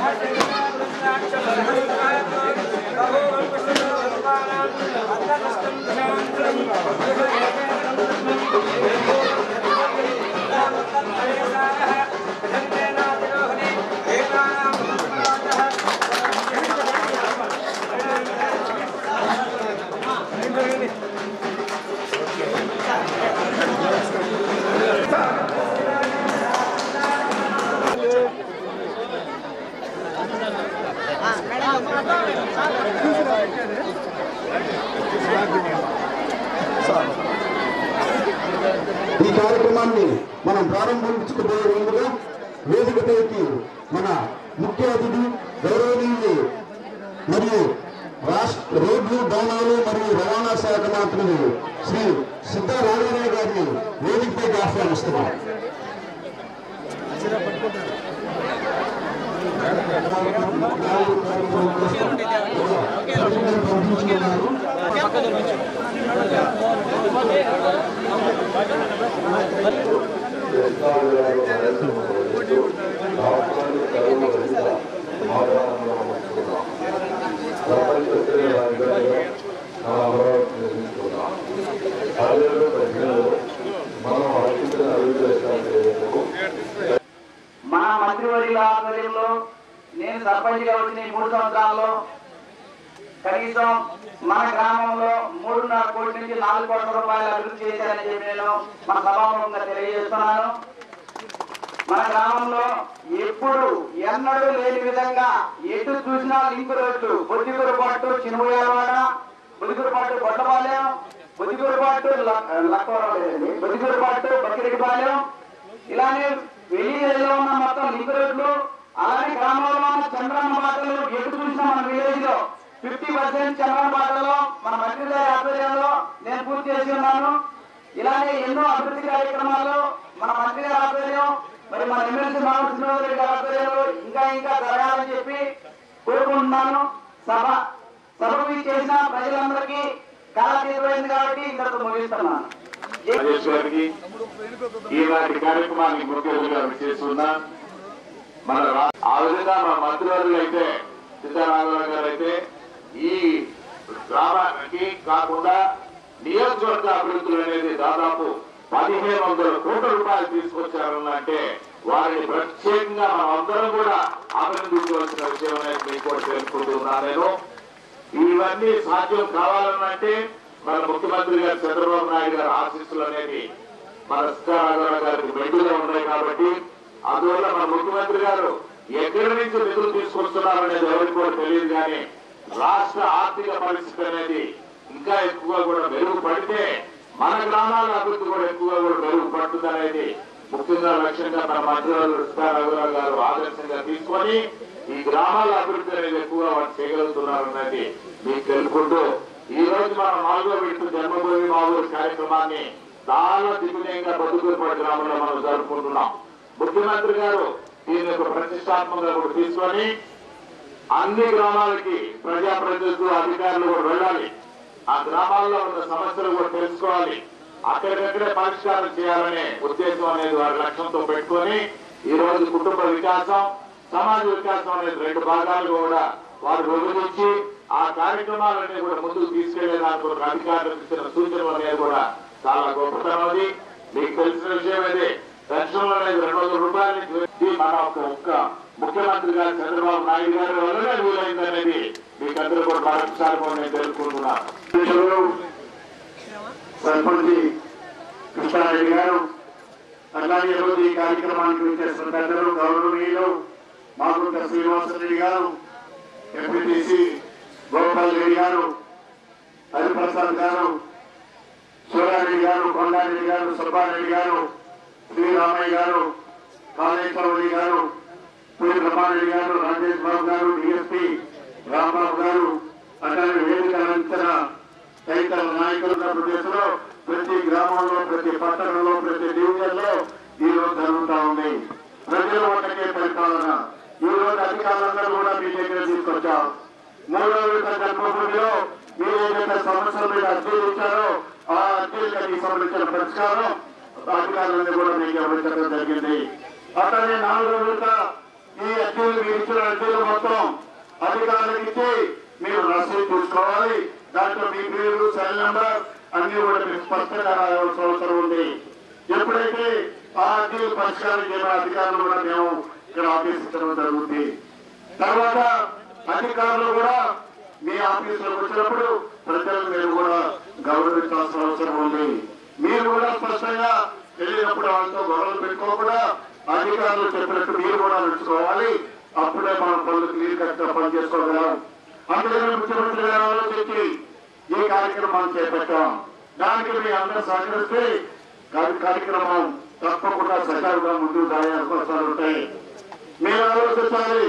ఈ కార్యక్రమాన్ని మనం ప్రారంభించుకుపోయే ముందుగా వేదికపైకి మన ముఖ్య అతిథి గౌరవనీయులు మరియు రాష్ట్ర రోడ్లు భవనాలు మరియు రవాణా శాఖ మంత్రులు శ్రీ సిద్ధా రాఘవరావు గారిని వేదికపైకి ఆహ్వానిస్తున్నాం మన మంత్రివర్యుల ఆధ్వర్యంలో నేను సర్పంచ్గా వచ్చిన ఈ మూడు సంవత్సరాల్లో కనీసం మన గ్రామంలో మూడున్నర కోట్ల నుంచి నాలుగు కోట్ల రూపాయలు అభివృద్ధి చేశారని చెప్పి నేను మన సభాముఖంగా తెలియజేస్తున్నాను మన గ్రామంలో ఎప్పుడు ఎన్నడూ లేని విధంగా ఎటు చూసినా లింకు రోడ్లు బొద్దిగురు పట్టు చినుమయాలవాడ బొద్దిగురు పట్టు బొట్టపాలెం బొద్దిగురు పట్టు లక్కవరం లేదండి బొద్దిగురు పట్టు బక్కిరెడ్డిపాలెం ఇలానే వెయ్యిలో ఉన్న మొత్తం లింక్ రోడ్లు అలానే గ్రామంలో ఉన్న చంద్రన్న బాటలు ఎటు చూసినా మన విలేజ్ లో ఫిఫ్టీ పర్సెంట్ చంద్రన్న బాటలో మన మంత్రి గారి ఆధ్వర్యంలో నేను పూర్తి చేసి ఉన్నాను ఇలానే ఎన్నో అభివృద్ధి కార్యక్రమాలు మన మంత్రి గారి ఆధ్వర్యం మరి మన ఎమ్మెల్సీ మామూలు రెడ్డి గారి ఆధ్వర్యంలో ఇంకా ఇంకా జరగాలని చెప్పి కోరుకుంటున్నాను సభ సభకు చేసిన ప్రజలందరికీ కాలతీతమైంది కాబట్టి ఇంతకు ముగిస్తున్నాను రాజేష్ గారికి ఈనాటి కార్యక్రమానికి ముఖ్య అతిథిగా చేస్తున్నా మన రా- ఆ విధంగా మన మంత్రివర్యులు అయితే సీతారామరావు గారు అయితే ఈ గ్రామానికి కాకుండా నియోజకవర్గ అభివృద్ధులు అనేది దాదాపు పదిహేను వందల కోట్ల రూపాయలు తీసుకొచ్చారన్నంటే వారిని ప్రత్యేకంగా మనం అందరం కూడా అభినందించవలసిన విషయం అనేది మీకు కూడా తెలుసుకుంటున్నాను నేను ఇవన్నీ సాధ్యం కావాలనంటే మన ముఖ్యమంత్రి గారు చంద్రబాబు నాయుడు గారి ఆశీస్సులు అనేది మన సీతారామరావు గారికి మెండుగా ఉన్నాయి కాబట్టి అందువల్ల మన ముఖ్యమంత్రి గారు ఎక్కడి నుంచి నిధులు తీసుకొస్తున్నారు అనేది ఎవరికి కూడా తెలియదు కానీ రాష్ట్ర ఆర్థిక పరిస్థితి అనేది ఇంకా ఎక్కువగా కూడా మెరుగుపడితే మన గ్రామాల అభివృద్ధి కూడా ఎక్కువగా కూడా మెరుగుపడుతుంది అనేది ముఖ్యంగా లక్ష్యంగా మన మంత్రులు సీతారామరావు గారు ఆదర్శంగా తీసుకొని ఈ గ్రామాల అభివృద్ధి అనేది ఎక్కువగా వాళ్ళు చేయగలుగుతున్నారు అనేది మీకు తెలుపుకుంటూ ఈ రోజు మనం నాలుగో విడత జన్మభూమి మా ఊరు కార్యక్రమాన్ని చాలా దిగ్విజయంగా బతుకులపాటి గ్రామంలో మనం జరుపుకుంటున్నాం ముఖ్యమంత్రి గారు దీని యొక్క ప్రతిష్టాత్మకంగా కూడా తీసుకొని అన్ని గ్రామాలకి ప్రజాప్రతినిధులు అధికారులు కూడా వెళ్ళాలి ఆ గ్రామాల్లో ఉన్న సమస్యలు కూడా తెలుసుకోవాలి అక్కడికక్కడే పరిష్కారం చేయాలనే ఉద్దేశం అనేది వారి లక్ష్యంతో పెట్టుకొని ఈ రోజు కుటుంబ వికాసం సమాజ వికాసం అనేది రెండు భాగాలు కూడా వారు విభజించి ఆ కార్యక్రమాలన్నీ కూడా ముందుకు తీసుకెళ్లేదానికి ఒక అధికారులకు ఇచ్చిన సూచనలు అనేది కూడా చాలా గొప్పతనం అది మీకు తెలిసిన విషయం అదే పెన్షన్లు అనేది రెండు వందల రూపాయల నుంచి వచ్చి మన ఒక ఒక్క ముఖ్యమంత్రి గారు చంద్రబాబు నాయుడు గారి వల్లనే వీలైంది అనేది మీకందరూ కూడా మరొకసారి కూడా నేను తెలుసుకుంటున్నాను సర్పంచి కృష్ణారెడ్డి గారు అలాగే రోజు ఈ కార్యక్రమానికి వచ్చేసిన పెద్దలు గౌరవనీయులు మాగుంట శ్రీనివాసరెడ్డి గారు ఎంపీటీసీ గోపాల్ రెడ్డి గారు హరిప్రసాద్ గారు సూర్యారెడ్డి గారు కొండారెడ్డి గారు సుబ్బారెడ్డి గారు శ్రీరామయ్య గారు కాళేశ్వరరెడ్డి గారు పూరి రమారెడ్డి గారు రాజేష్ బాబు గారు డిఎస్పీ రాంబాబు గారు అట్లాగే వేదిక అంచన తదితర నాయకులు ప్రదేశంలో ప్రతి గ్రామంలో ప్రతి పట్టణంలో ప్రతి డివిజన్ లో ఈ రోజు జరుగుతా ఉంది ప్రజల వంటకే పరిపాలన ఈ రోజు అధికారులందరూ కూడా మీ దగ్గర తీసుకొచ్చాం మూడో విడత జన్మభూమిలో మీరు ఏదైతే సమస్యల మీద అర్జీలు ఇచ్చారో ఆ అర్జీలకు సంబంధించిన పరిష్కారం అధికారులను కూడా మీకు వివరించడం జరిగింది అతని నాలుగో విడత ఈ అర్జీలు మీరు ఇచ్చిన అర్జీలు మొత్తం అధికారులకు ఇచ్చి మీరు రసీదు చూసుకోవాలి దాంట్లో మీ పేరు సెల్ నెంబర్ అన్ని కూడా మీకు స్పష్టంగా రాయాల్సిన అవసరం ఉంది ఎప్పుడైతే ఆ అర్జీలు పరిష్కారం చేయడం అధికారులు కూడా మేము ఇక్కడ ఆఫీస్ ఇచ్చడం జరుగుతుంది తర్వాత అధికారులు కూడా మీ ఆఫీసులోకి వచ్చినప్పుడు ప్రజలను మీరు కూడా గౌరవించాల్సిన అవసరం ఉంది మీరు కూడా స్పష్టంగా వెళ్ళినప్పుడు వాళ్ళతో గొడవలు పెట్టుకోకుండా అధికారులు చెప్పినట్టు మీరు కూడా నడుచుకోవాలి అప్పుడే మనం పనులు క్లియర్ కట్ గా పని చేసుకోగలం అందుకని ముఖ్యమంత్రి గారు ఆలోచించి ఈ కార్యక్రమాన్ని చేపట్టాం దానికి మీ అందరూ సహకరిస్తే కార్య- కార్యక్రమం తప్పకుండా సజావుగా ముందుకు సాగే అవకాశాలు ఉంటాయి మీరు ఆలోచించాలి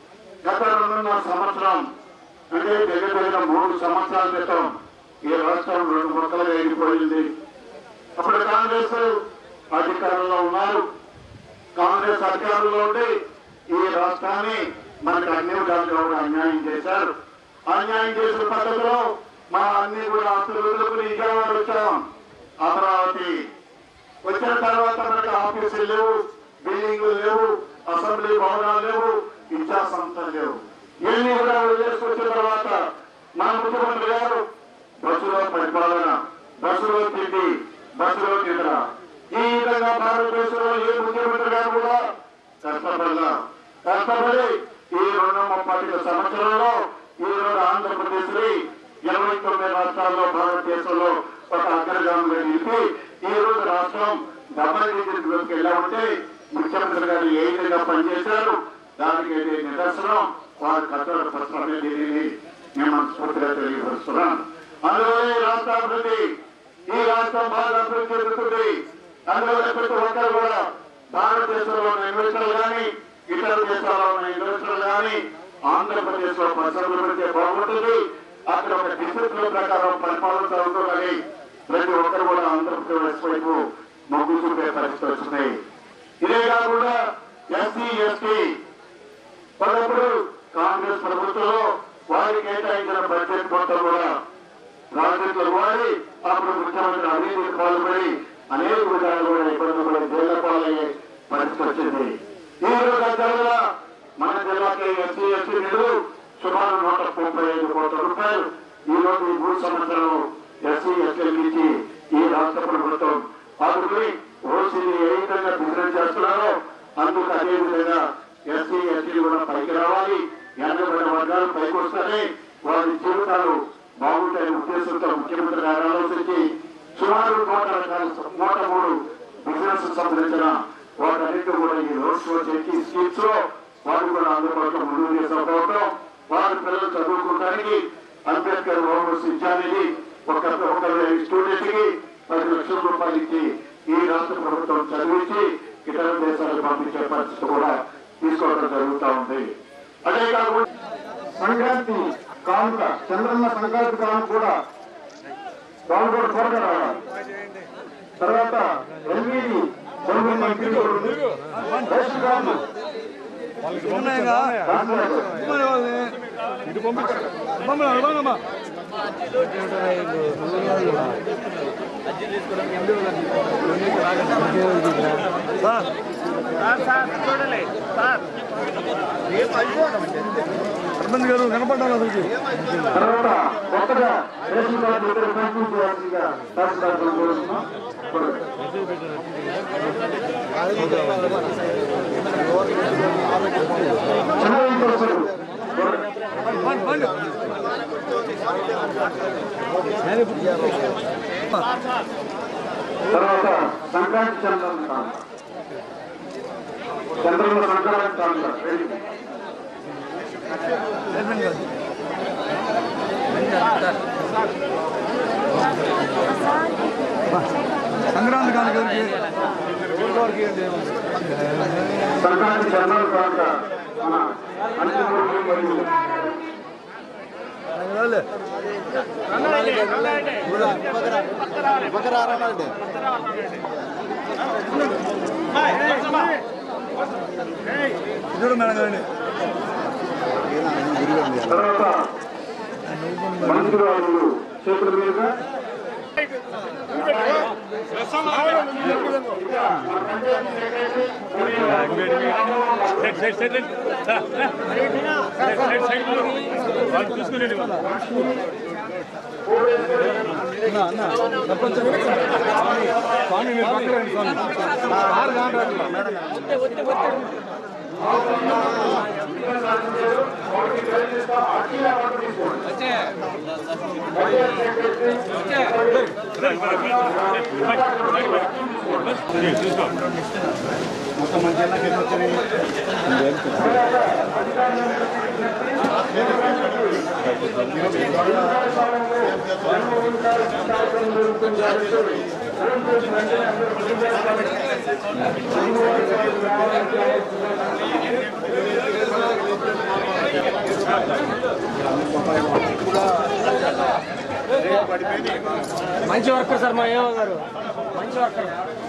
గత రెండున్నర సంవత్సరం అంటే దగ్గర దగ్గర మూడు సంవత్సరాల క్రితం ఈ రాష్ట్రం రెండు మొక్కలుగా ఎగిరిపోయింది అప్పుడు కాంగ్రెస్ అధికారంలో ఉన్నారు కాంగ్రెస్ అధికారంలో ఉండి ఈ రాష్ట్రాన్ని మనకు అన్ని విధాలుగా కూడా అన్యాయం చేశారు అన్యాయం చేసిన పద్ధతిలో మా అన్ని కూడా ఆస్తులు వదులుకుని విజయవాడ వచ్చాం అమరావతి వచ్చిన తర్వాత మనకి ఆఫీసులు లేవు బిల్డింగ్లు లేవు అసెంబ్లీ భవనాలు లేవు విద్యా సంస్థలు లేవు ఇవన్నీ కూడా వదిలేసుకొచ్చిన తర్వాత మన ముఖ్యమంత్రి గారు బస్సులో పరిపాలన బస్సులో తిండి బస్సులో నిద్ర ఈ విధంగా భారతదేశంలో ఏ ముఖ్యమంత్రి గారు కూడా కష్టపడలా కష్టపడి ఈ రెండు ముప్పై సంవత్సరంలో ఈ రోజు ఆంధ్రప్రదేశ్ ని ఇరవై తొమ్మిది రాష్ట్రాల్లో భారతదేశంలో ఒక అగ్రగామిగా నిలిపి ఈ రోజు రాష్ట్రం డబల్ డిజిట్ లోకి వెళ్ళామంటే ముఖ్యమంత్రి గారు ఏ విధంగా పనిచేశారు దానికి ఇది నిదర్శనం వారి కట్టడ ప్రశ్న దీనిని మేము మనస్ఫూర్తిగా తెలియపరుస్తున్నాం అందులో ఈ రాష్ట్ర అభివృద్ధి ఈ రాష్ట్రం బాగా అభివృద్ధి చెందుతుంది అందులో ప్రతి ఒక్కరు కూడా భారతదేశంలో ఉన్న ఇన్వెస్టర్లు కానీ ఇతర దేశాల్లో ఉన్న ఇన్వెస్టర్లు కానీ ఆంధ్రప్రదేశ్ లో పరిశ్రమలు పెడితే బాగుంటుంది అక్కడ ఒక డిసిప్లిన్ ప్రకారం పరిపాలన జరుగుతుందని ప్రతి ఒక్కరు కూడా ఆంధ్రప్రదేశ్ వైపు మొగ్గు చూపే పరిస్థితి వచ్చింది ఇదే కాకుండా ఎస్సీ ఎస్టీ ఒకప్పుడు కాంగ్రెస్ ప్రభుత్వంలో వారికి కేటాయించిన బడ్జెట్ మొత్తం కూడా ప్రాజెక్టులు వాడి అప్పుడు ముఖ్యమంత్రి అవినీతికి పాల్పడి అనేక విధాలు కూడా ఇబ్బంది పడి జైలు పాలయ్యే పరిస్థితి వచ్చింది ఈ రోజు జిల్లా మన జిల్లాకి ఎస్సీ ఎస్టీ నిధులు సుమారు నూట ముప్పై ఐదు కోట్ల రూపాయలు ఈ రోజు ఈ మూడు సంవత్సరాలు ఎస్సీ ఎస్టీలకి ఇచ్చి ఈ రాష్ట్ర ప్రభుత్వం ఆదుకుని ఓసీని ఏ విధంగా బిజినెస్ చేస్తున్నారో అందుకు అదే విధంగా ఎస్సీ ఎస్టీ కూడా పైకి రావాలి వెనకబడిన వర్గాలు పైకి వస్తానే వారి జీవితాలు బాగుంటాయనే ఉద్దేశంతో ముఖ్యమంత్రి గారు ఆలోచించి సుమారు నూట రకాల నూట మూడు బిజినెస్ సంబంధించిన వాటన్నిటి కూడా ఈ రోడ్ షో చేసి స్కీమ్స్ లో వారు కూడా అందుబాటులో ముందుకు తీసుకుపోవడం వారి పిల్లలు చదువుకోవడానికి అంబేద్కర్ హోమ్స్ ఇచ్చానికి ఒక ఒక స్టూడెంట్ కి పది లక్షల రూపాయలు ఇచ్చి ఈ రాష్ట్ర ప్రభుత్వం చదివించి ఇతర దేశాలకు పంపించే పరిస్థితి కూడా తీసుకోవడం జరుగుతూ ఉంది అదే కాకుండా సంక్రాంతి కానుక చంద్రన్న సంక్రాంతి కానుక కూడా వాళ్ళు కూడా త్వరగా రావాలి తర్వాత ఎల్ఈడి బల్బులు ఇంటికి కూడా ఉంది. రేషన్ కార్డు రాష్ట్రాలు. ఇటు పంపించు పంపమ్మా పంపమ్మా సార్ సర్పంచ్ గారు కనపడ్డాను అసలుకి తర్వాత కొత్తగా రేషన్ కార్డు ఇద్దరు పంపిణీ చేయాల్సిందిగా తహసీల్దార్ కోరుతున్నాం చిన్న ఇంకొకరు తర్వాత సంక్రాంతి చంద్రన్ కాంత చంద్రన్న సంక్రాంతి కాంత రెడీ సంక్రాంతి కానుక సంక్రాంతి చంద్రన్ కాంత మన అనంతపురం మరియు చూడు మేడం గారండి తర్వాత మంత్రివాదులు చేతుల మీదుగా స్వామి మీరు పక్కన రండి స్వామి ఆరు కాంట్రాక్టులు మొత్తం మంచి ఎన్నకి ఎన్ని వచ్చినాయి మంచి వర్కర్ సార్ మా ఏమో గారు మంచి వర్కర్